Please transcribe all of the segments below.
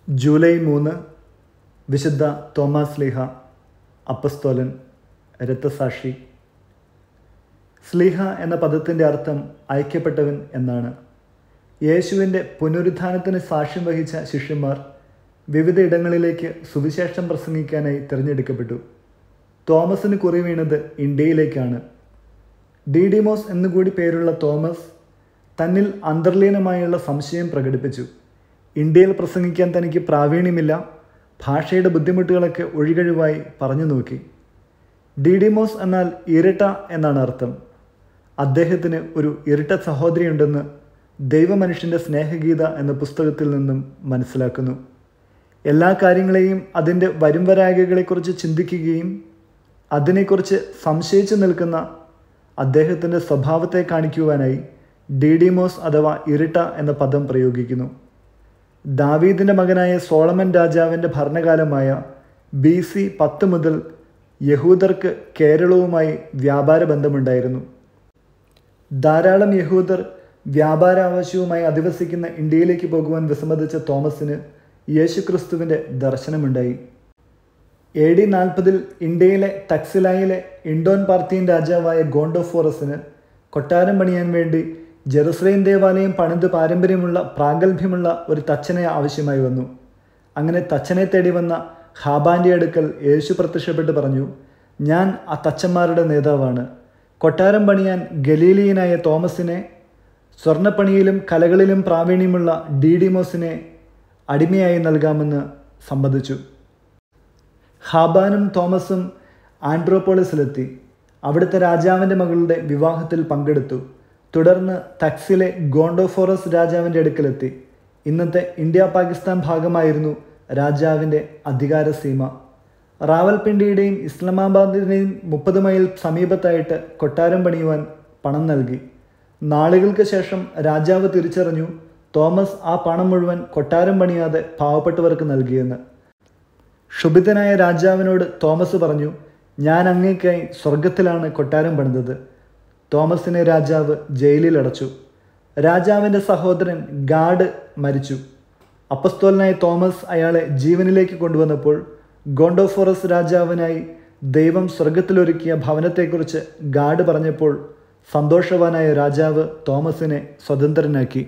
July മൂന്ന് വിശുദ്ധ Thomas ലീഹ അപ്പസ്തോലൻ രക്തസാക്ഷി സ്ലീഹ എന്ന പദത്തിൻ്റെ അർത്ഥം ഐക്യപ്പെട്ടവൻ എന്നാണ് യേശുവിൻ്റെ പുനരുത്ഥാനത്തിന് സാക്ഷ്യം വഹിച്ച ശിഷ്യന്മാർ വിവിധ ഇടങ്ങളിലേക്ക് സുവിശേഷം പ്രസംഗിക്കാനായി തിരഞ്ഞെടുക്കപ്പെട്ടു തോമസിന് കുറി വീണത് ഇന്ത്യയിലേക്കാണ് ഡിഡിമോസ് എന്നുകൂടി പേരുള്ള തോമസ് തന്നിൽ അന്തർലീനമായുള്ള സംശയം പ്രകടിപ്പിച്ചു ഇന്ത്യയിൽ പ്രസംഗിക്കാൻ തനിക്ക് പ്രാവീണ്യമില്ല ഭാഷയുടെ ബുദ്ധിമുട്ടുകളൊക്കെ ഒഴികഴിവായി പറഞ്ഞു നോക്കി ഡിഡിമോസ് എന്നാൽ ഇരട്ട എന്നാണ് അർത്ഥം അദ്ദേഹത്തിന് ഒരു ഇരട്ട സഹോദരിയുണ്ടെന്ന് ദൈവമനുഷ്യൻ്റെ സ്നേഹഗീത എന്ന പുസ്തകത്തിൽ നിന്നും മനസ്സിലാക്കുന്നു എല്ലാ കാര്യങ്ങളെയും അതിൻ്റെ വരുംവരായകളെക്കുറിച്ച് ചിന്തിക്കുകയും അതിനെക്കുറിച്ച് സംശയിച്ചു നിൽക്കുന്ന അദ്ദേഹത്തിൻ്റെ സ്വഭാവത്തെ കാണിക്കുവാനായി ഡിഡിമോസ് അഥവാ ഇരിട്ട എന്ന പദം പ്രയോഗിക്കുന്നു ദാവീദിൻ്റെ മകനായ സോളമൻ രാജാവിൻ്റെ ഭരണകാലമായ ബി സി പത്ത് മുതൽ യഹൂദർക്ക് കേരളവുമായി വ്യാപാര ബന്ധമുണ്ടായിരുന്നു ധാരാളം യഹൂദർ വ്യാപാര ആവശ്യവുമായി അധിവസിക്കുന്ന ഇന്ത്യയിലേക്ക് പോകുവാൻ വിസമ്മതിച്ച തോമസിന് യേശുക്രിസ്തുവിൻ്റെ ദർശനമുണ്ടായി എ ഡി നാൽപ്പതിൽ ഇന്ത്യയിലെ തക്സിലായിലെ ഇൻഡോൻ പാർത്തിയൻ രാജാവായ ഗോണ്ടോഫോറസിന് കൊട്ടാരം പണിയാൻ വേണ്ടി ജെറുസലേം ദേവാലയം പണിത് പാരമ്പര്യമുള്ള പ്രാഗൽഭ്യമുള്ള ഒരു തച്ചനെ ആവശ്യമായി വന്നു അങ്ങനെ തച്ചനെ തേടി വന്ന ഹാബാൻ്റെ അടുക്കൽ യേശു പ്രത്യക്ഷപ്പെട്ട് പറഞ്ഞു ഞാൻ ആ തച്ചന്മാരുടെ നേതാവാണ് കൊട്ടാരം പണിയാൻ ഗലീലിയനായ തോമസിനെ സ്വർണ്ണപ്പണിയിലും കലകളിലും പ്രാവീണ്യമുള്ള ഡിഡിമോസിനെ അടിമയായി നൽകാമെന്ന് സമ്മതിച്ചു ഹാബാനും തോമസും ആൻഡ്രോപോളിസിലെത്തി അവിടുത്തെ രാജാവിൻ്റെ മകളുടെ വിവാഹത്തിൽ പങ്കെടുത്തു തുടർന്ന് തക്സിലെ ഗോണ്ടോഫോറസ് രാജാവിൻ്റെ അടുക്കലെത്തി ഇന്നത്തെ ഇന്ത്യ പാകിസ്ഥാൻ ഭാഗമായിരുന്നു രാജാവിൻ്റെ അധികാര സീമ റാവൽപിണ്ടിയുടെയും ഇസ്ലാമാബാദിൻ്റെയും മുപ്പത് മൈൽ സമീപത്തായിട്ട് കൊട്ടാരം പണിയുവാൻ പണം നൽകി നാളുകൾക്ക് ശേഷം രാജാവ് തിരിച്ചറിഞ്ഞു തോമസ് ആ പണം മുഴുവൻ കൊട്ടാരം പണിയാതെ പാവപ്പെട്ടവർക്ക് നൽകിയെന്ന് ക്ഷുഭിതനായ രാജാവിനോട് തോമസ് പറഞ്ഞു ഞാൻ അങ്ങേക്കായി സ്വർഗത്തിലാണ് കൊട്ടാരം പണിതത് തോമസിനെ രാജാവ് ജയിലിൽ അടച്ചു രാജാവിൻ്റെ സഹോദരൻ ഗാഡ് മരിച്ചു അപ്പസ്തോലനായ തോമസ് അയാളെ ജീവനിലേക്ക് കൊണ്ടുവന്നപ്പോൾ ഗോണ്ടോഫോറസ് രാജാവിനായി ദൈവം സ്വർഗത്തിലൊരുക്കിയ ഭവനത്തെക്കുറിച്ച് ഗാഡ് പറഞ്ഞപ്പോൾ സന്തോഷവാനായ രാജാവ് തോമസിനെ സ്വതന്ത്രനാക്കി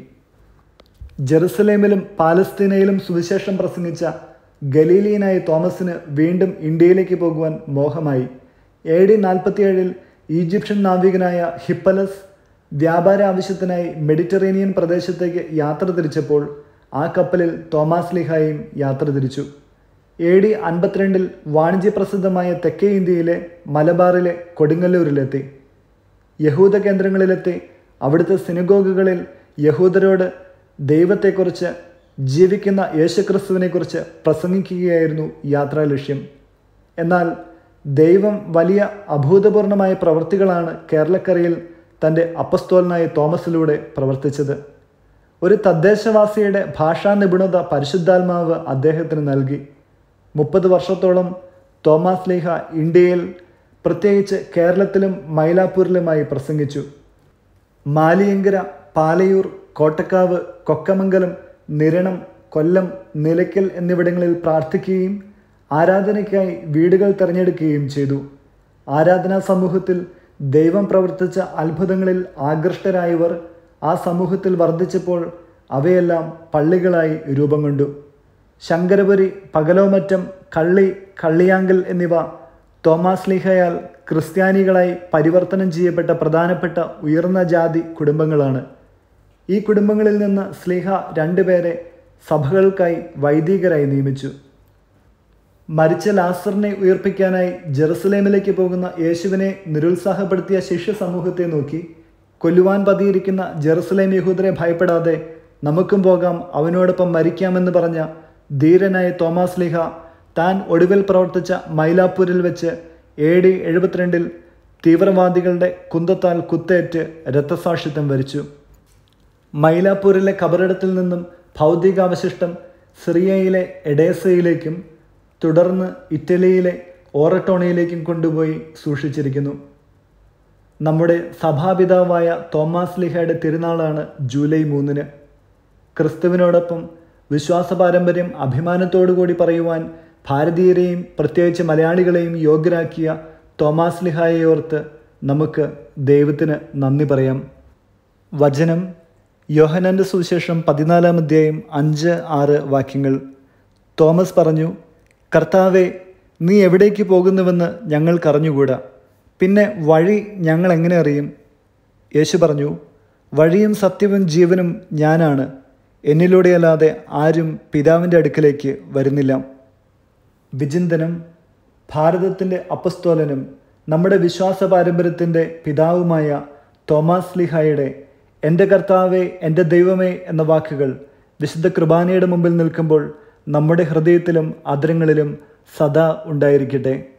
ജെറുസലേമിലും പാലസ്തീനയിലും സുവിശേഷം പ്രസംഗിച്ച ഗലീലിയനായ തോമസിന് വീണ്ടും ഇന്ത്യയിലേക്ക് പോകുവാൻ മോഹമായി എ ഡി നാൽപ്പത്തിയേഴിൽ ഈജിപ്ഷ്യൻ നാവികനായ ഹിപ്പലസ് വ്യാപാര ആവശ്യത്തിനായി മെഡിറ്ററേനിയൻ പ്രദേശത്തേക്ക് യാത്ര തിരിച്ചപ്പോൾ ആ കപ്പലിൽ തോമാസ് ലിഹായും യാത്ര തിരിച്ചു എ ഡി അൻപത്തിരണ്ടിൽ വാണിജ്യപ്രസിദ്ധമായ തെക്കേ ഇന്ത്യയിലെ മലബാറിലെ കൊടുങ്ങല്ലൂരിലെത്തി യഹൂദ കേന്ദ്രങ്ങളിലെത്തി അവിടുത്തെ സിനഗോഗുകളിൽ യഹൂദരോട് ദൈവത്തെക്കുറിച്ച് ജീവിക്കുന്ന യേശുക്രിസ്തുവിനെക്കുറിച്ച് പ്രസംഗിക്കുകയായിരുന്നു യാത്രാ ലക്ഷ്യം എന്നാൽ ദൈവം വലിയ അഭൂതപൂർണമായ പ്രവൃത്തികളാണ് കേരളക്കരയിൽ തൻ്റെ അപ്പസ്തോലനായ തോമസിലൂടെ പ്രവർത്തിച്ചത് ഒരു തദ്ദേശവാസിയുടെ ഭാഷാ നിപുണത പരിശുദ്ധാത്മാവ് അദ്ദേഹത്തിന് നൽകി മുപ്പത് വർഷത്തോളം തോമസ് ലീഹ ഇന്ത്യയിൽ പ്രത്യേകിച്ച് കേരളത്തിലും മൈലാപ്പൂരിലുമായി പ്രസംഗിച്ചു മാലിയങ്കര പാലയൂർ കോട്ടക്കാവ് കൊക്കമംഗലം നിരണം കൊല്ലം നിലയ്ക്കൽ എന്നിവിടങ്ങളിൽ പ്രാർത്ഥിക്കുകയും ആരാധനയ്ക്കായി വീടുകൾ തിരഞ്ഞെടുക്കുകയും ചെയ്തു ആരാധനാ സമൂഹത്തിൽ ദൈവം പ്രവർത്തിച്ച അത്ഭുതങ്ങളിൽ ആകൃഷ്ടരായവർ ആ സമൂഹത്തിൽ വർദ്ധിച്ചപ്പോൾ അവയെല്ലാം പള്ളികളായി രൂപം കൊണ്ടു ശങ്കരപുരി പകലോമറ്റം കള്ളി കള്ളിയാങ്കൽ എന്നിവ തോമാസ് ലീഹയാൽ ക്രിസ്ത്യാനികളായി പരിവർത്തനം ചെയ്യപ്പെട്ട പ്രധാനപ്പെട്ട ഉയർന്ന ജാതി കുടുംബങ്ങളാണ് ഈ കുടുംബങ്ങളിൽ നിന്ന് സ്ലീഹ രണ്ടുപേരെ സഭകൾക്കായി വൈദികരായി നിയമിച്ചു മരിച്ച ലാസറിനെ ഉയർപ്പിക്കാനായി ജെറുസലേമിലേക്ക് പോകുന്ന യേശുവിനെ നിരുത്സാഹപ്പെടുത്തിയ ശിഷ്യ സമൂഹത്തെ നോക്കി കൊല്ലുവാൻ പതിയിരിക്കുന്ന ജെറുസലേം യഹൂദരെ ഭയപ്പെടാതെ നമുക്കും പോകാം അവനോടൊപ്പം മരിക്കാമെന്ന് പറഞ്ഞ ധീരനായ തോമാസ് ലിഹ താൻ ഒടുവിൽ പ്രവർത്തിച്ച മൈലാപ്പൂരിൽ വെച്ച് എ ഡി എഴുപത്തിരണ്ടിൽ തീവ്രവാദികളുടെ കുന്തത്താൽ കുത്തേറ്റ് രക്തസാക്ഷിത്വം വരിച്ചു മൈലാപ്പൂരിലെ കബറിടത്തിൽ നിന്നും ഭൗതികാവശിഷ്ടം സിറിയയിലെ എഡേസയിലേക്കും തുടർന്ന് ഇറ്റലിയിലെ ഓറട്ടോണയിലേക്കും കൊണ്ടുപോയി സൂക്ഷിച്ചിരിക്കുന്നു നമ്മുടെ സഭാപിതാവായ തോമാസ് ലിഹയുടെ തിരുനാളാണ് ജൂലൈ മൂന്നിന് ക്രിസ്തുവിനോടൊപ്പം വിശ്വാസ പാരമ്പര്യം അഭിമാനത്തോടു കൂടി പറയുവാൻ ഭാരതീയരെയും പ്രത്യേകിച്ച് മലയാളികളെയും യോഗ്യരാക്കിയ തോമാസ് ലിഹായെ ഓർത്ത് നമുക്ക് ദൈവത്തിന് നന്ദി പറയാം വചനം യോഹനൻ്റെ സുവിശേഷം പതിനാലാം അധ്യായം അഞ്ച് ആറ് വാക്യങ്ങൾ തോമസ് പറഞ്ഞു കർത്താവെ നീ എവിടേക്ക് പോകുന്നുവെന്ന് ഞങ്ങൾക്കറിഞ്ഞുകൂടാ പിന്നെ വഴി ഞങ്ങൾ എങ്ങനെ അറിയും യേശു പറഞ്ഞു വഴിയും സത്യവും ജീവനും ഞാനാണ് എന്നിലൂടെയല്ലാതെ ആരും പിതാവിൻ്റെ അടുക്കലേക്ക് വരുന്നില്ല വിചിന്തനം ഭാരതത്തിൻ്റെ അപ്പസ്തോലനും നമ്മുടെ വിശ്വാസ പാരമ്പര്യത്തിൻ്റെ പിതാവുമായ തോമാസ് ലിഹായുടെ എൻ്റെ കർത്താവെ എൻ്റെ ദൈവമേ എന്ന വാക്കുകൾ വിശുദ്ധ കുർബാനയുടെ മുമ്പിൽ നിൽക്കുമ്പോൾ നമ്മുടെ ഹൃദയത്തിലും അധരങ്ങളിലും സദാ ഉണ്ടായിരിക്കട്ടെ